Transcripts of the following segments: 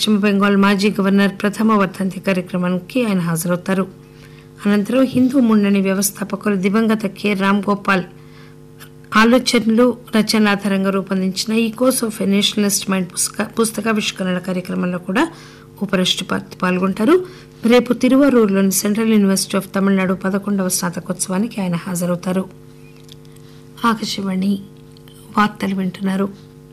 పశ్చిమ బెంగాల్ మాజీ గవర్నర్ ప్రథమ వర్ధంతి కార్యక్రమానికి ఆయన హాజరవుతారు అనంతరం హిందూ మున్నణి వ్యవస్థాపకులు దివంగత కె రామ్ గోపాల్ ఆలోచనలు రచనల ఆధారంగా రూపొందించిన ఈ course of a nationalist mind పుస్తక పుస్తకావిష్కరణ కార్యక్రమంలో కూడా ఉపరాష్ట్రపతి పాల్గొంటారు రేపు తిరువారూరులోని సెంట్రల్ యూనివర్సిటీ ఆఫ్ తమిళనాడు పదకొండవ స్నాతకోత్సవానికి ఆయన హాజరవుతారు ఆకాశవాణి వార్తలు వింటున్నారు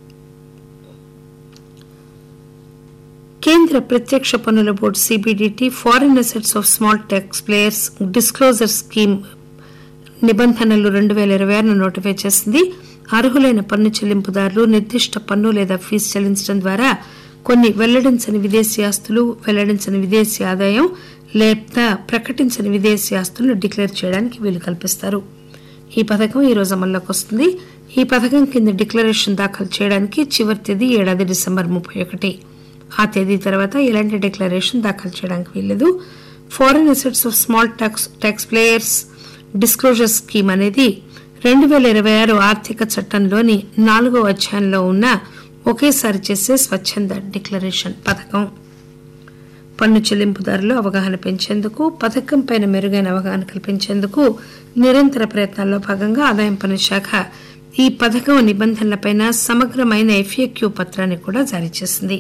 కేంద్ర ప్రత్యక్ష పన్నుల board CBDT foreign assets of small tax players disclosure scheme నిబంధనలు రెండు పేల ఇరవై ఆరును నోటిఫై చేసింది అర్హులైన పన్ను చెల్లింపుదారులు నిర్దిష్ట పన్ను లేదా ఫీజు చెల్లించడం ద్వారా కొన్ని వెల్లడించని విదేశీ ఆస్తులు వెల్లడించని విదేశీ ఆదాయం లేదా ప్రకటించని విదేశీ ఆస్తులను డిక్లేర్ చేయడానికి వీలు కల్పిస్తారు ఈ పథకం ఈ రోజు అమల్లోకి వస్తుంది ఈ పథకం కింద డిక్లరేషన్ దాఖలు చేయడానికి చివరి తేదీ ఏడాది డిసెంబర్ ముప్పై ఒకటి ఆ తేదీ తర్వాత ఎలాంటి డిక్లరేషన్ దాఖలు చేయడానికి వీల్లేదు foreign assets of small tax tax players disclosure scheme అనేది రెండు పేల ఇరవై ఆరు ఆర్థిక చట్టంలోని నాలుగో అధ్యాయంలో ఉన్న ఒకేసారి చేసే స్వచ్ఛంద డిక్లరేషన్ పథకం పన్ను చెల్లింపుదారులు అవగాహన పెంచేందుకు పథకం పైన మెరుగైన అవగాహన కల్పించేందుకు నిరంతర ప్రయత్నాల్లో భాగంగా ఆదాయం పన్ను శాఖ ఈ పథకం నిబంధనలపైన సమగ్రమైన ఎఫ్ఏక్యూ పత్రాన్ని కూడా జారీ చేసింది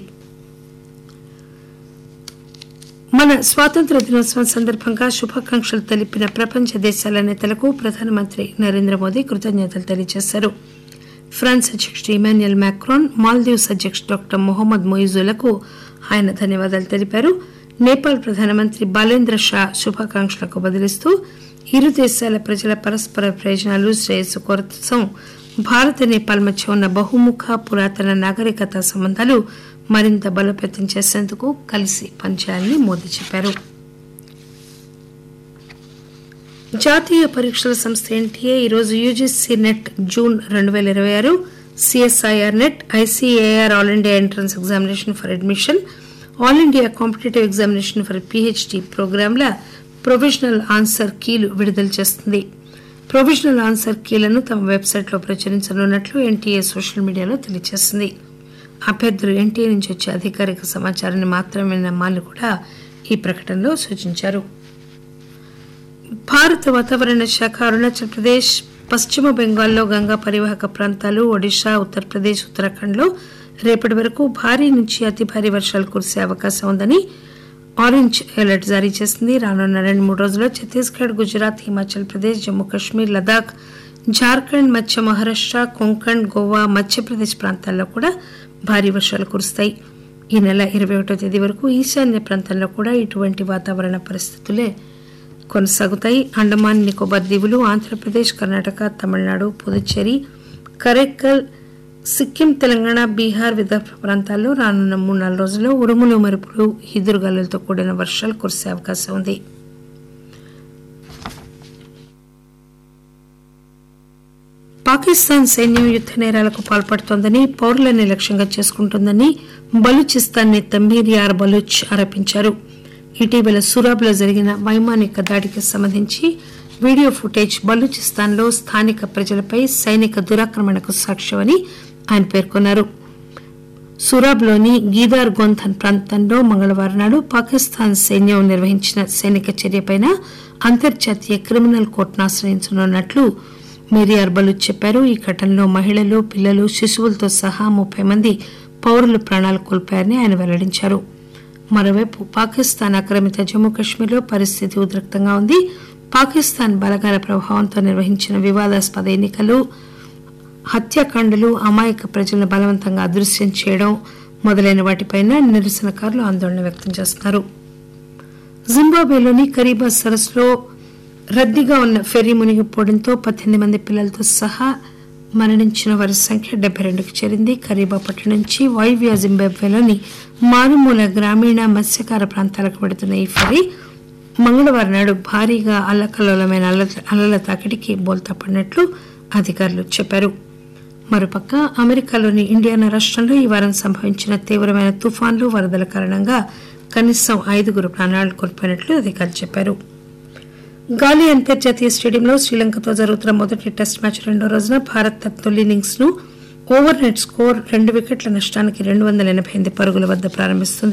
మన స్వాతంత్ర దినోత్సవం సందర్భంగా శుభాకాంక్షలు తెలిపిన ప్రపంచ దేశాల నేతలకు ప్రధానమంత్రి నరేంద్ర మోదీ కృతజ్ఞతలు తెలియజేశారు ఫ్రాన్స్ అధ్యక్షుడు ఇమాన్యుయల్ మ్యాక్రాన్ మాల్దీవ్స్ అధ్యక్షుడు డాక్టర్ మొహమ్మద్ మొయిజులకు ఆయన ధన్యవాదాలు తెలిపారు నేపాల్ ప్రధానమంత్రి బాలేంద్ర షా శుభాకాంక్షలకు బదిలిస్తూ ఇరు దేశాల ప్రజల పరస్పర ప్రయోజనాలు శ్రేయస్సు కోసం భారత్ నేపాల్ మధ్య ఉన్న బహుముఖ పురాతన నాగరికత సంబంధాలు మరింత బలోపేతం చేసేందుకు కలిసి పనిచేయాలని మోదీ చెప్పారు జాతీయ పరీక్షల సంస్థ ఎన్టీఏ ఈరోజు యూజీసీ నెట్ జూన్ రెండు పేల ఇరవై ఆరు CSIR NET ICAR all India entrance examination for admission all India competitive examination for PhD ప్రోగ్రాంల ప్రొవిజనల్ ఆన్సర్ కీలు విడుదల చేస్తుంది ప్రొవిజనల్ ఆన్సర్ కీలను తమ వెబ్సైట్లో ప్రచురించనున్నట్లు ఎన్టీఏ సోషల్ మీడియాలో తెలియజేసింది అభ్యర్థులు ఎన్టీఏ నుంచి వచ్చే అధికారిక సమాచారాన్ని మాత్రమే నమ్మాలని కూడా ఈ ప్రకటనలో సూచించారు భారత వాతావరణ శాఖ అరుణాచల్ ప్రదేశ్ పశ్చిమ బెంగాల్లో గంగా పరివాహక ప్రాంతాలు ఒడిశా ఉత్తరప్రదేశ్ ఉత్తరాఖండ్లో రేపటి వరకు భారీ నుంచి అతి భారీ వర్షాలు కురిసే అవకాశం ఉందని ఆరెంజ్ అలర్ట్ జారీ చేసింది రానున్న రెండు మూడు రోజుల్లో ఛత్తీస్గఢ్ గుజరాత్ హిమాచల్ ప్రదేశ్ జమ్మూ కాశ్మీర్ లదాఖ్ జార్ఖండ్ మధ్య మహారాష్ట్ర కొంకణ్ గోవా మధ్యప్రదేశ్ ప్రాంతాల్లో కూడా భారీ వర్షాలు కురుస్తాయి ఈ నెల ఇరవై ఒకటో తేదీ వరకు ఈశాన్య ప్రాంతంలో కూడా ఇటువంటి వాతావరణ పరిస్థితులే కొనసాగుతాయి అండమాన్ నికోబార్ దీవులు ఆంధ్రప్రదేశ్ కర్ణాటక తమిళనాడు పుదుచ్చేరి కరైక్కల్ సిక్కిం తెలంగాణ బీహార్ విదర్భ ప్రాంతాల్లో రానున్న మూడు నాలుగు రోజుల్లో ఉరుములు మెరుపులు ఈదురుగాలులతో కూడిన వర్షాలు కురిసే అవకాశం ఉంది పాకిస్తాన్ సైన్యం యుద్ద నేరాలకు పాల్పడుతోందని పౌరులని లక్ష్యంగా చేసుకుంటోందని బలూచిస్తాన్ నేత మీర్యార్ బలూచ్ ఆరోపించారు ఇటీవల సూరాబ్లో జరిగిన వైమానిక దాడికి సంబంధించి వీడియో ఫుటేజ్ బలూచిస్తాన్లో స్థానిక ప్రజలపై సైనిక దురాక్రమణకు సాక్ష్యమని ఆయన పేర్కొన్నారు సూరాబ్లోని గీదార్ గొంథన్ ప్రాంతంలో మంగళవారం నాడు పాకిస్తాన్ సైన్యం నిర్వహించిన సైనిక చర్యపై అంతర్జాతీయ క్రిమినల్ కోర్టును ఆశ్రయించనున్నట్లు మేరియార్ బలూచ్ చెప్పారు ఈ ఘటనలో మహిళలు పిల్లలు శిశువులతో సహా ముప్పై మంది పౌరులు ప్రాణాలు కోల్పోయారని ఆయన వెల్లడించారు మరోవైపు పాకిస్తాన్ ఆక్రమిత జమ్మూ కాశ్మీర్లో పరిస్థితి ఉద్రిక్తంగా ఉంది పాకిస్తాన్ బలగాల ప్రభావంతో నిర్వహించిన వివాదాస్పద ఎన్నికలు హత్యాకాండలు అమాయక ప్రజలను బలవంతంగా అదృశ్యం చేయడం మొదలైన వాటిపైన నిరసనకారులు ఆందోళన వ్యక్తం చేస్తున్నారు జింబాబ్వేలోని కరీబా సరస్సులో రద్దీగా ఉన్న ఫెర్రీ మునిగిపోవడంతో పద్దెనిమిది మంది పిల్లలతో సహా మరణించిన వారి సంఖ్య డెబ్బై రెండుకు చేరింది కరీబా పట్టణం నుంచి వాయువ్య జింబాబ్వేలోని మారుమూల గ్రామీణ మత్స్యకార ప్రాంతాలకు వెడుతున్న ఈ ఫెర్రీ మంగళవారం నాడు భారీగా అల్లకల్లోలమైన అల- అలల తాకిడికి బోల్తా పడినట్లు అధికారులు చెప్పారు మరోపక్క అమెరికాలోని ఇండియానా రాష్ట్రంలో ఈ వారం సంభవించిన తీవ్రమైన తుఫాన్లు వరదల కారణంగా కనీసం ఐదుగురు ప్రాణాలు కోల్పోయినట్లు అధికారులు చెప్పారు గాలి అంతర్జాతీయ స్టేడియంలో శ్రీలంకతో జరుగుతున్న మొదటి టెస్ట్ మ్యాచ్ రెండో రోజున భారత్ తన తొలి ఇన్నింగ్స్ ను ఓవర్ నెట్ స్కోర్ రెండు వికెట్ల నష్టానికి రెండు వందల ఎనభై ఎనిమిది పరుగుల వద్ద ప్రారంభిస్తుంది